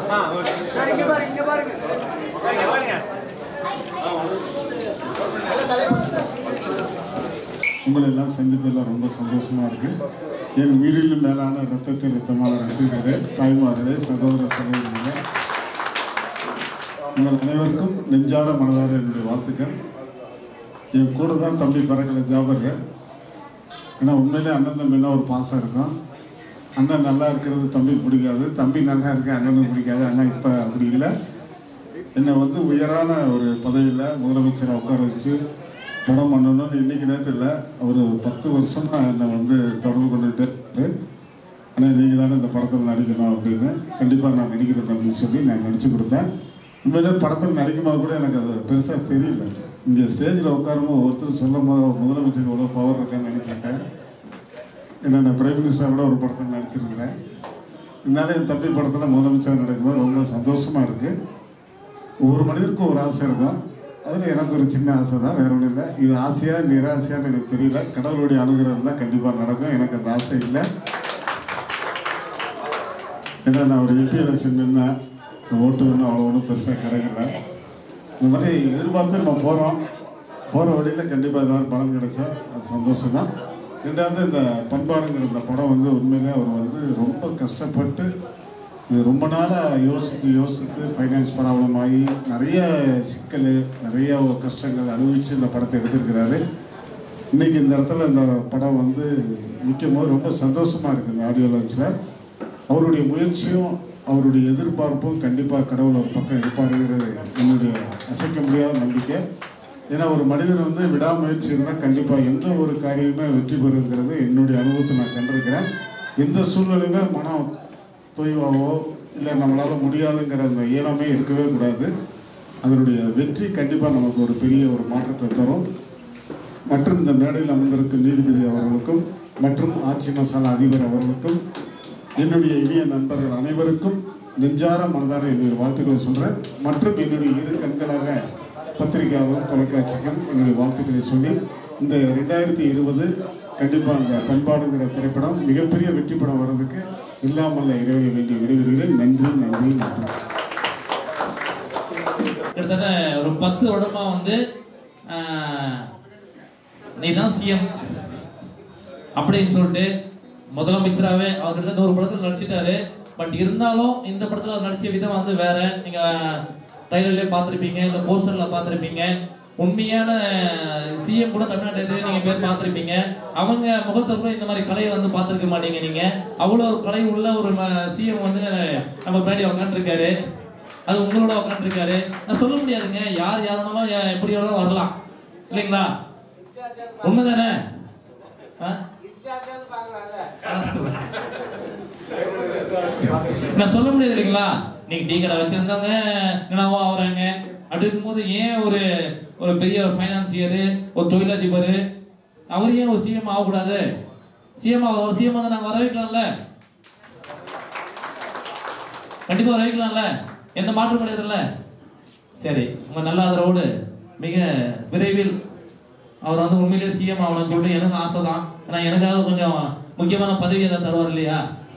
உங்களை எல்லாம் சந்திப்பதில் ரொம்ப சந்தோஷமா இருக்கு என் உயிரிலும் மேலான ரத்தத்தை ரத்தமான ரசிகர்களே தாய்மார்களே சகோதர சகோதரிகளே உங்கள் அனைவருக்கும் நெஞ்சார மனதார என்னுடைய வாழ்த்துக்கள் என் கூட தான் தம்பி பறக்கல ஜாபர்கள் ஏன்னா உண்மையிலே அண்ணன் தம்பினா ஒரு பாசம் இருக்கும் அண்ணன் நல்லா இருக்கிறது தம்பி பிடிக்காது தம்பி நல்லா இருக்க அண்ணனுக்கு பிடிக்காது ஆனால் இப்போ அப்படி இல்லை என்னை வந்து உயரான ஒரு பதவியில் முதலமைச்சரை உட்கார வச்சு படம் பண்ணணும்னு இன்னைக்கு நேரத்தில் இல்லை ஒரு பத்து வருஷமா என்னை வந்து தொடர்பு கொண்டுட்டு ஆனால் நீங்கள் தானே இந்த படத்தில் நடிக்கணும் அப்படின்னு கண்டிப்பாக நான் நடிக்கிறேன் அப்படின்னு சொல்லி நான் நடிச்சு கொடுத்தேன் உண்மையிலே படத்தில் நடிக்கும்போது கூட எனக்கு அது பெருசாக தெரியல இங்கே ஸ்டேஜில் உட்காரும்போது ஒருத்தர் சொல்லும் போது முதலமைச்சர் எவ்வளோ பவர் இருக்கான்னு நினச்சிட்டேன் ஏன்னா நான் பிரைம் மினிஸ்டர் கூட ஒரு படத்தில் நடிச்சிருக்கிறேன் இருந்தாலும் என் தம்பி படத்தில் முதலமைச்சர் நடக்கும்போது ரொம்ப சந்தோஷமாக இருக்குது ஒவ்வொரு மனிதருக்கும் ஒரு ஆசை இருக்கும் அதில் எனக்கு ஒரு சின்ன ஆசை தான் வேற ஒன்றும் இல்லை இது ஆசையா நிராசையான்னு எனக்கு தெரியல கடவுளுடைய அனுகிரகம் தான் கண்டிப்பாக நடக்கும் எனக்கு அந்த ஆசை இல்லை ஏன்னா நான் ஒரு எம்பி எலெக்ஷன் நின்று இந்த ஓட்டு ஒன்றும் அவ்வளோ ஒன்றும் பெருசாக கிடைக்கல இந்த மாதிரி எதிர்பார்த்து நம்ம போகிறோம் போகிற வழியில் கண்டிப்பாக ஏதாவது பலன் கிடைச்சா அது சந்தோஷம் தான் ரெண்டாவது இந்த பண்பாடுங்கிற இந்த படம் வந்து உண்மையிலே அவர் வந்து ரொம்ப கஷ்டப்பட்டு இது ரொம்ப நாளாக யோசித்து யோசித்து ஃபைனான்ஸ் ப்ராப்ளம் ஆகி நிறைய சிக்கல் நிறைய கஷ்டங்கள் அனுபவித்து இந்த படத்தை எடுத்திருக்கிறாரு இன்னைக்கு இந்த இடத்துல இந்த படம் வந்து நிற்கும் போது ரொம்ப சந்தோஷமாக இருக்குது இந்த ஆடியோ லான்ச்சில் அவருடைய முயற்சியும் அவருடைய எதிர்பார்ப்பும் கண்டிப்பாக கடவுள் ஒரு பக்கம் இருப்பாருங்கிறது என்னுடைய அசைக்க முடியாத நம்பிக்கை ஏன்னா ஒரு மனிதன் வந்து விடாமுயற்சி இருந்தால் கண்டிப்பாக எந்த ஒரு காரியமே வெற்றி பெறுங்கிறது என்னுடைய அனுபவத்தை நான் கண்டிருக்கிறேன் எந்த சூழ்நிலையுமே மனம் தொய்வாவோ இல்லை நம்மளால் முடியாதுங்கிற அந்த இயலமே இருக்கவே கூடாது அதனுடைய வெற்றி கண்டிப்பாக நமக்கு ஒரு பெரிய ஒரு மாற்றத்தை தரும் மற்றும் இந்த மேடையில் அமர்ந்திருக்கும் நீதிபதி அவர்களுக்கும் மற்றும் ஆட்சி மசாலா அதிபர் அவர்களுக்கும் என்னுடைய இனிய நண்பர்கள் அனைவருக்கும் நெஞ்சார மனதார என்னுடைய வாழ்த்துக்களை சொல்கிறேன் மற்றும் என்னுடைய இரு கண்களாக பத்திரிகையாளரும் தொலைக்காட்சிக்கும் என்னுடைய வாழ்த்துக்களை சொல்லி இந்த ரெண்டாயிரத்தி இருபது கண்டிப்பாக அந்த பண்பாடுங்கிற திரைப்படம் மிகப்பெரிய வெற்றி படம் வர்றதுக்கு இல்லாமல் இறைவனை வேண்டி விடைபெறுகிறேன் நன்றி நன்றி நன்றி கிட்டத்தட்ட ஒரு பத்து வருடமா வந்து நீ தான் சிஎம் அப்படின்னு சொல்லிட்டு முதலமைச்சராகவே அவர் கிட்ட நூறு படத்தில் நடிச்சிட்டாரு பட் இருந்தாலும் இந்த படத்தில் அவர் நடிச்ச விதம் வந்து வேற நீங்க ட்ரைலர்லேயே பார்த்துருப்பீங்க இல்லை போஸ்டரில் பார்த்துருப்பீங்க உண்மையான சிஎம் கூட தமிழ்நாட்டு நீங்க பேர் பார்த்துருப்பீங்க அவங்க முகத்தை கூட இந்த மாதிரி கலையை வந்து பார்த்துருக்க மாட்டீங்க நீங்க அவ்வளோ ஒரு கலை உள்ள ஒரு சிஎம் வந்து நம்ம பின்னாடி உட்காந்துருக்காரு அது உங்களோட உட்காந்துருக்காரு நான் சொல்ல முடியாதுங்க யார் யாருனாலும் யா- எப்படி வேணாலும் வரலாம் இல்லைங்களா உண்மைதானே ஆ? நான் சொல்ல முடியாது இல்லைங்களா நீங்க டீ கடை வச்சிருந்தவங்க என்னவோ ஆகுறாங்க அப்படி இருக்கும்போது ஏன் ஒரு ஒரு பெரிய ஒரு ஃபைனான்சியரு ஒரு தொழிலதிபர் அவர் ஏன் ஒரு சிஎம் ஆகக்கூடாது சிஎம் ஆக சிஎம் வந்து நாங்கள் வர வைக்கலாம்ல கண்டிப்பா வர வைக்கலாம்ல எந்த மாற்றம் கிடையாதுல்ல சரி உங்க நல்ல ஆதரவோடு மிக விரைவில் அவர் வந்து உண்மையிலேயே சிஎம் ஆகணும்னு சொல்லிட்டு எனக்கு ஆசை தான் ஏன்னா எனக்காக கொஞ்சம் முக்கியமான பதவி எதாவது தருவார் இல்லையா